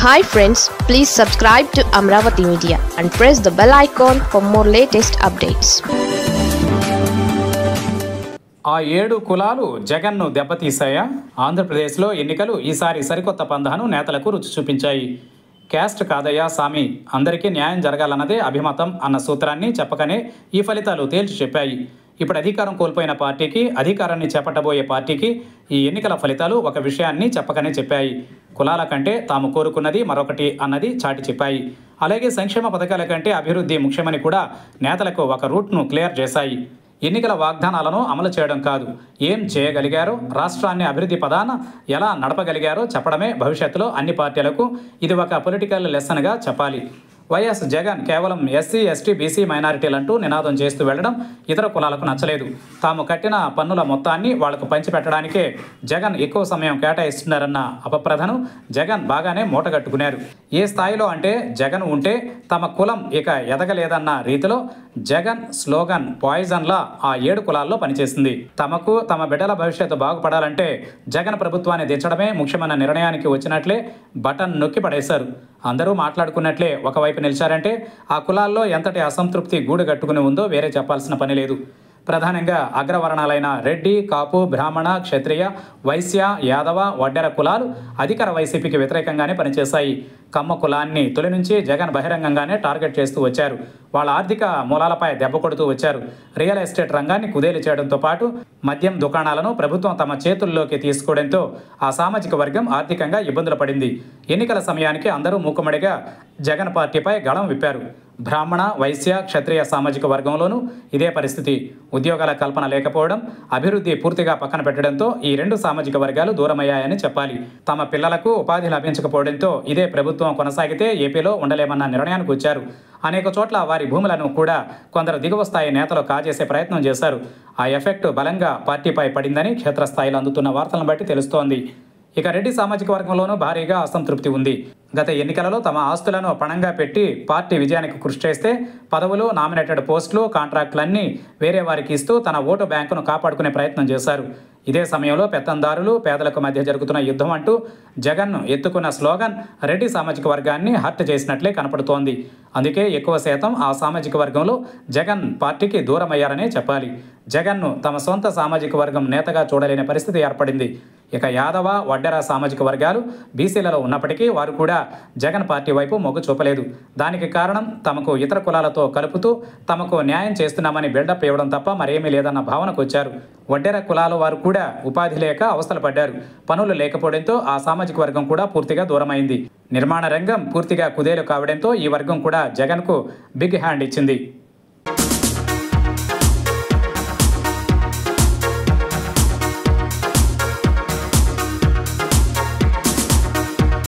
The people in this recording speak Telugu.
hi friends please subscribe to Amaravati media and press the bell icon for more latest updates ఆ ఏడు కులాలు జగన్ను దెబ్బతీశాయా ఆంధ్రప్రదేశ్లో ఎన్నికలు ఈసారి సరికొత్త పందాను నేతలకు రుచి చూపించాయి క్యాస్ట్ కాదయ్యా సామి అందరికీ న్యాయం జరగాలన్నదే అభిమతం అన్న సూత్రాన్ని చెప్పకనే ఈ ఫలితాలు తేల్చి చెప్పాయి ఇప్పుడు అధికారం కోల్పోయిన పార్టీకి అధికారాన్ని చేపట్టబోయే పార్టీకి ఈ ఎన్నికల ఫలితాలు ఒక విషయాన్ని చెప్పకనే చెప్పాయి కులాల కంటే తాము కోరుకున్నది మరొకటి అన్నది చాటి చెప్పాయి అలాగే సంక్షేమ పథకాల కంటే అభివృద్ధి ముఖ్యమని కూడా నేతలకు ఒక రూట్ను క్లియర్ చేశాయి ఎన్నికల వాగ్దానాలను అమలు చేయడం కాదు ఏం చేయగలిగారో రాష్ట్రాన్ని అభివృద్ధి పదాన ఎలా నడపగలిగారో చెప్పడమే భవిష్యత్తులో అన్ని పార్టీలకు ఇది ఒక పొలిటికల్ లెసన్గా చెప్పాలి వైఎస్ జగన్ కేవలం ఎస్సీ ఎస్టీ బీసీ మైనారిటీలంటూ నినాదం చేస్తూ వెళ్లడం ఇతర కులాలకు నచ్చలేదు తాము కట్టిన పన్నుల మొత్తాన్ని వాళ్లకు పంచిపెట్టడానికే జగన్ ఎక్కువ సమయం కేటాయిస్తున్నారన్న అపప్రధను జగన్ బాగానే మూటగట్టుకున్నారు ఏ స్థాయిలో అంటే జగన్ ఉంటే తమ కులం ఇక ఎదగలేదన్న రీతిలో జగన్ స్లోగన్ పాయిజన్లా ఆ ఏడు కులాల్లో పనిచేసింది తమకు తమ బిడ్డల భవిష్యత్తు బాగుపడాలంటే జగన్ ప్రభుత్వాన్ని దించడమే ముఖ్యమైన నిర్ణయానికి వచ్చినట్లే బటన్ నొక్కి పడేశారు అందరూ మాట్లాడుకున్నట్లే ఒకవైపు నిలిచారంటే ఆ కులాల్లో ఎంతటి అసంతృప్తి గూడు కట్టుకుని ఉందో వేరే చెప్పాల్సిన పని లేదు ప్రధానంగా అగ్రవర్ణాలైన రెడ్డి కాపు బ్రాహ్మణ క్షత్రియ వైశ్య యాదవ వడ్డెర కులాలు అధికార వైసీపీకి వ్యతిరేకంగానే పనిచేశాయి కమ్మ కులాన్ని తొలి నుంచి జగన్ బహిరంగంగానే టార్గెట్ చేస్తూ వచ్చారు వాళ్ళ ఆర్థిక మూలాలపై దెబ్బ కొడుతూ వచ్చారు రియల్ ఎస్టేట్ రంగాన్ని కుదేలు చేయడంతో పాటు మద్యం దుకాణాలను ప్రభుత్వం తమ చేతుల్లోకి తీసుకోవడంతో ఆ సామాజిక వర్గం ఆర్థికంగా ఇబ్బందులు పడింది ఎన్నికల సమయానికి అందరూ మూకుమ్మడిగా జగన్ పార్టీపై గళం విప్పారు బ్రాహ్మణ వైశ్య క్షత్రియ సామాజిక వర్గంలోనూ ఇదే పరిస్థితి ఉద్యోగాల కల్పన లేకపోవడం అభివృద్ధి పూర్తిగా పక్కన పెట్టడంతో ఈ రెండు సామాజిక వర్గాలు దూరమయ్యాయని చెప్పాలి తమ పిల్లలకు ఉపాధి లభించకపోవడంతో ఇదే ప్రభుత్వం కొనసాగితే ఏపీలో ఉండలేమన్న నిర్ణయానికి వచ్చారు అనేక చోట్ల వారి భూములను కూడా కొందరు దిగువ స్థాయి నేతలు కాజేసే ప్రయత్నం చేశారు ఆ ఎఫెక్ట్ బలంగా పార్టీపై పడిందని క్షేత్రస్థాయిలో అందుతున్న వార్తలను బట్టి తెలుస్తోంది ఇక రెడ్డి సామాజిక వర్గంలోనూ భారీగా అసంతృప్తి ఉంది గత ఎన్నికలలో తమ ఆస్తులను పణంగా పెట్టి పార్టీ విజయానికి కృషి చేస్తే పదవులు నామినేటెడ్ పోస్టులు కాంట్రాక్టులన్నీ వేరే వారికి ఇస్తూ తన ఓటు బ్యాంకును కాపాడుకునే ప్రయత్నం చేశారు ఇదే సమయంలో పెత్తందారులు పేదలకు మధ్య జరుగుతున్న యుద్ధం అంటూ జగన్ ఎత్తుకున్న స్లోగన్ రెడ్డి సామాజిక వర్గాన్ని హర్ట్ చేసినట్లే కనపడుతోంది అందుకే ఎక్కువ శాతం ఆ సామాజిక వర్గంలో జగన్ పార్టీకి దూరమయ్యారనే చెప్పాలి జగన్ను తమ సొంత సామాజిక వర్గం నేతగా చూడలేని పరిస్థితి ఏర్పడింది ఇక యాదవ వడ్డెర సామాజిక వర్గాలు బీసీలలో ఉన్నప్పటికీ వారు కూడా జగన్ పార్టీ వైపు మొగ్గు చూపలేదు దానికి కారణం తమకు ఇతర కులాలతో కలుపుతూ తమకు న్యాయం చేస్తున్నామని బిల్డప్ ఇవ్వడం తప్ప మరేమీ లేదన్న భావనకు వచ్చారు వడ్డెర కులాల వారు కూడా ఉపాధి లేక అవస్థలు పడ్డారు పనులు లేకపోవడంతో ఆ సామాజిక వర్గం కూడా పూర్తిగా దూరమైంది నిర్మాణ రంగం పూర్తిగా కుదేలు కావడంతో ఈ వర్గం కూడా జగన్కు బిగ్ హ్యాండ్ ఇచ్చింది